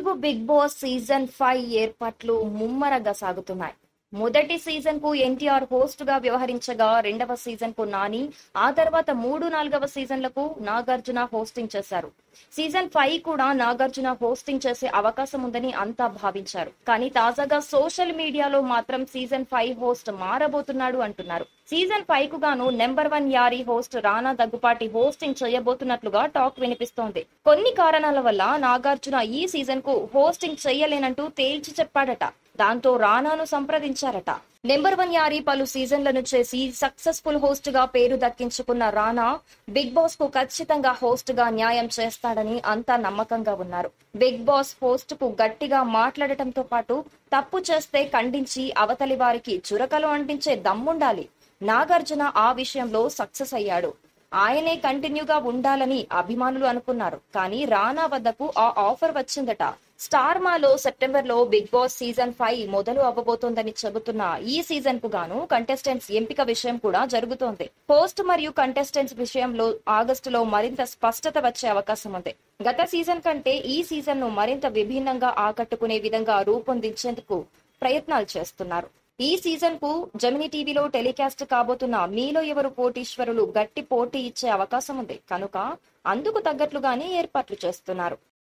Telugu Bigg Boss season five ఏర్పాట్లు ముమ్మరంగా సాగుతున్నాయి మొదటి సీజన్ కు ఎన్టీఆర్ హోస్ట్ గా వ్యవహరించగా రెండవ సీజన్ కు నాని ఆ తర్వాత మూడు నాలుగవ సీజన్లకు నాగార్జున హోస్టింగ్ చేశారు సీజన్ ఫైవ్ కూడా నాగార్జున హోస్టింగ్ చేసే అవకాశం ఉందని అంతా భావించారు కానీ తాజాగా సోషల్ మీడియాలో మాత్రం సీజన్ ఫైవ్ హోస్ట్ మారబోతున్నాడు అంటున్నారు సీజన్ ఫైవ్ కు గాను number one Yaari host Rana Daggubati hosting చేయబోతున్నట్లుగా టాక్ వినిపిస్తోంది కొన్ని కారణాల వల్ల నాగార్జున ఈ సీజన్ కు హోస్టింగ్ చేయలేనంటూ తేల్చి చెప్పాడట దాంతో రానాను సంప్రదించారట నెంబర్ వన్ యారీ పలు సీజన్లను చేసి సక్సెస్ఫుల్ హోస్ట్ గా పేరు దక్కించుకున్న రానా బిగ్ బాస్ కు ఖచ్చితంగా హోస్ట్ గా న్యాయం చేస్తాడని అంతా నమ్మకంగా ఉన్నారు బిగ్ బాస్ హోస్ట్ కు గట్టిగా మాట్లాడటంతో పాటు తప్పు చేస్తే ఖండించి అవతలి వారికి చురకలు అంటించే దమ్ముండాలి నాగార్జున ఆ విషయంలో సక్సెస్ అయ్యాడు ఆయనే కంటిన్యూగా ఉండాలని అభిమానులు అనుకున్నారు కానీ రానా వద్దకు ఆ ఆఫర్ వచ్చిందట స్టార్ మాలో సెప్టెంబర్ లో బిగ్ బాస్ సీజన్ ఫైవ్ మొదలు అవ్వబోతోందని చెబుతున్న ఈ సీజన్ కు గాను కంటెస్టెంట్స్ ఎంపిక విషయం కూడా జరుగుతోంది పోస్ట్ మరియు కంటెస్టెంట్స్ విషయంలో ఆగస్టులో మరింత స్పష్టత వచ్చే అవకాశం ఉంది గత సీజన్ కంటే ఈ సీజన్ ను మరింత విభిన్నంగా ఆకట్టుకునే విధంగా రూపొందించేందుకు ప్రయత్నాలు చేస్తున్నారు ఈ సీజన్ కు జమినీ టీవీలో టెలికాస్ట్ కాబోతున్న మీలో ఎవరు కోటీశ్వరులు గట్టి పోటీ ఇచ్చే అవకాశం ఉంది కనుక అందుకు తగ్గట్లుగానే ఏర్పాట్లు చేస్తున్నారు